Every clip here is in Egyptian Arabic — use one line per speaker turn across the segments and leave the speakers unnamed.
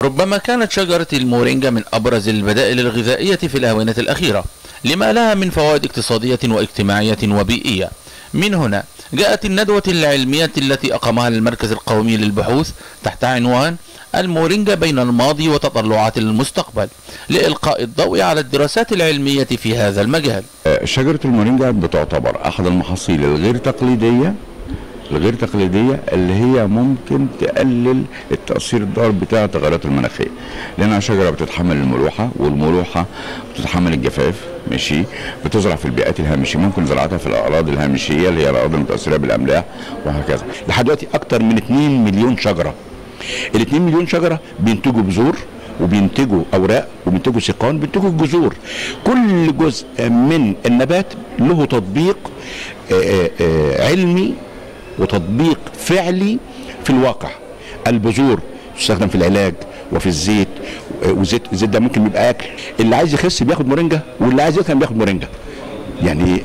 ربما كانت شجرة المورينجا من أبرز البدائل الغذائية في الآونة الأخيرة لما لها من فوائد اقتصادية واجتماعية وبيئية من هنا جاءت الندوة العلمية التي أقامها المركز القومي للبحوث تحت عنوان المورينجا بين الماضي وتطلعات المستقبل لإلقاء الضوء على الدراسات العلمية في هذا المجال
شجرة المورينجا بتعتبر أحد المحاصيل الغير تقليدية الغير تقليدية اللي هي ممكن تقلل التأثير الضار بتاع التغيرات المناخية لأنها شجرة بتتحمل الملوحة والملوحة بتتحمل الجفاف ماشي بتزرع في البيئات الهامشية ممكن زراعتها في الأراضي الهامشية اللي هي الأراضي المتأثرة بالأملاح وهكذا لحد دلوقتي أكتر من 2 مليون شجرة ال 2 مليون شجرة بينتجوا بذور وبينتجوا اوراق وبينتجوا سيقان بينتجوا جذور كل جزء من النبات له تطبيق آآ آآ علمي وتطبيق فعلي في الواقع البذور تستخدم في العلاج وفي الزيت والزيت الزيت ده ممكن يبقى اكل اللي عايز يخس بياخد مورينجا واللي عايز يتخن بياخد مورينجا يعني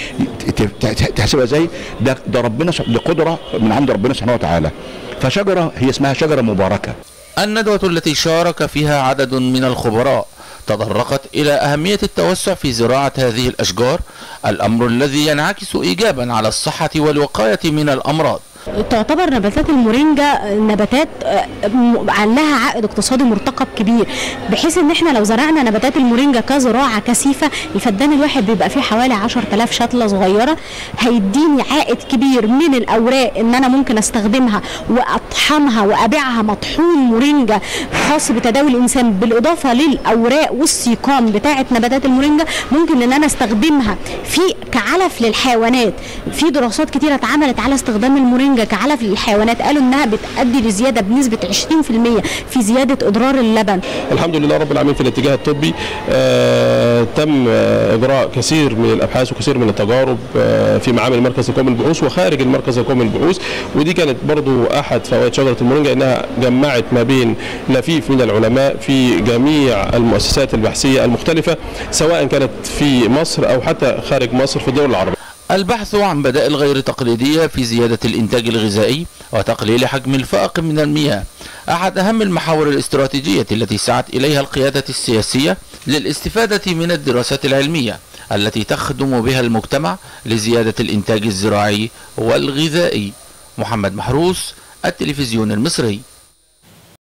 تحسبها ازاي ده ده ربنا ده قدره من عند ربنا سبحانه وتعالى فشجره هي اسمها شجره مباركه
الندوة التي شارك فيها عدد من الخبراء تطرقت إلى أهمية التوسع في زراعة هذه الأشجار الأمر الذي ينعكس إيجابا على الصحة والوقاية من الأمراض
تعتبر نباتات المورينجا نباتات لها عائد اقتصادي مرتقب كبير بحيث ان احنا لو زرعنا نباتات المورينجا كزراعه كثيفه الفدان الواحد بيبقى فيه حوالي 10000 شتله صغيره هيديني عائد كبير من الاوراق ان انا ممكن استخدمها واطحنها وابيعها مطحون مورينجا خاص بتداول الانسان بالاضافه للاوراق والسيقان بتاعه نباتات المورينجا ممكن ان انا استخدمها في كعلف للحيوانات في دراسات كتيره اتعملت على استخدام المورينجا كعلف للحيوانات قالوا انها بتؤدي لزياده بنسبه 20% في زياده اضرار اللبن.
الحمد لله رب العالمين في الاتجاه الطبي آه تم آه اجراء كثير من الابحاث وكثير من التجارب آه في معامل المركز القومي للبحوث وخارج المركز القومي للبحوث ودي كانت برضو احد فوائد شجره المورينجا انها جمعت ما بين لفيف من العلماء في جميع المؤسسات البحثيه المختلفه سواء كانت في مصر او حتى خارج مصر في الدول العربيه.
البحث عن بدائل غير تقليدية في زيادة الإنتاج الغذائي وتقليل حجم الفائق من المياه أحد أهم المحاور الاستراتيجية التي سعت إليها القيادة السياسية للاستفادة من الدراسات العلمية التي تخدم بها المجتمع لزيادة الإنتاج الزراعي والغذائي محمد محروس التلفزيون المصري